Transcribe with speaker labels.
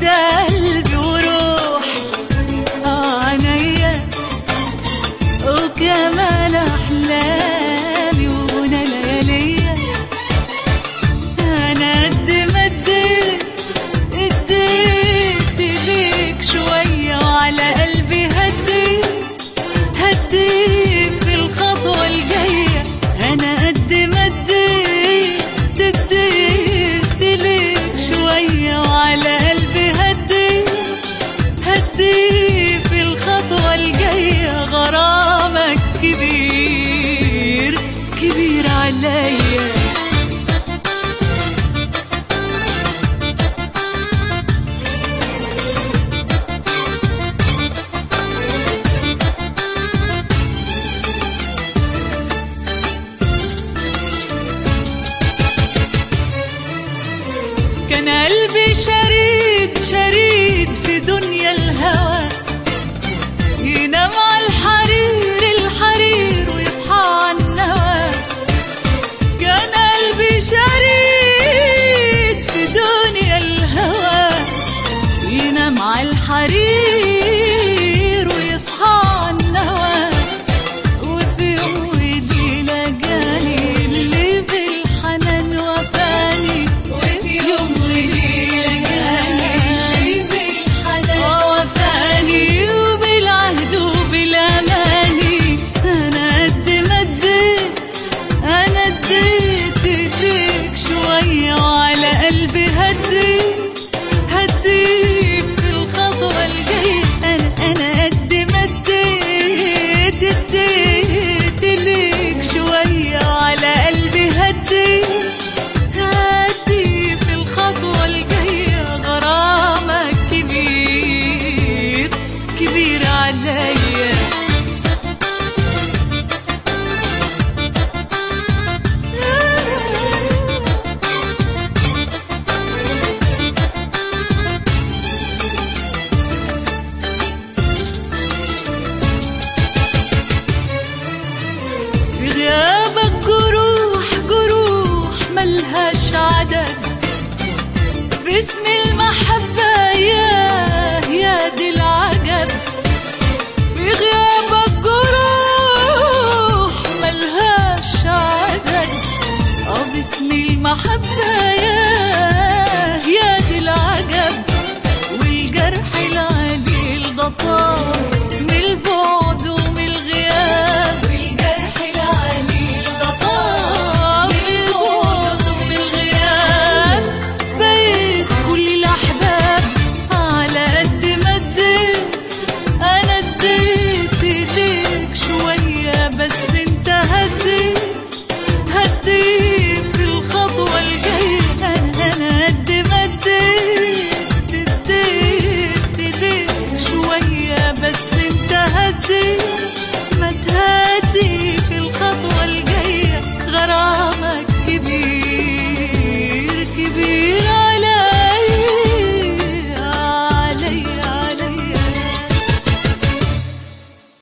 Speaker 1: قلبي وروحي آه عينيا وكمان أحلامي وهنا لياليا أنا قد ما اديت اديت ليك شوية وعلى قلبي هديت هديت في الخطوة الجاية أنا قد ما اديت اديت ليك شوية وعلى قلبي هديت هديت في الخطوة الجاية غرامك كبير كبير عليا كان قلبي شريد شريد في دنيا الهوى ينام على الحرير الحرير ويصحى على النوى كان قلبي شريد في دنيا الهوى ينام على الحرير ويصحى على النوى وفي يوم وليلة جاني اللي بالحنان وفاني وفي يوم وليلة جاني اللي بالحنان وفاني وبالعهد وبالأماني أنا قد ما اديت أنا اديت ليك شوية وعلى قلبي هديت هديت في الخطوة الجاية أنا أنا قد ما اديت اديت ليك شوية وعلى قلبي هديت هديت في الخطوة الجاية غرامك كبير كبير عليا في غيابك جروح جروح ملهاش عدد باسم المحبة يا يا دي العجب في غيابك جروح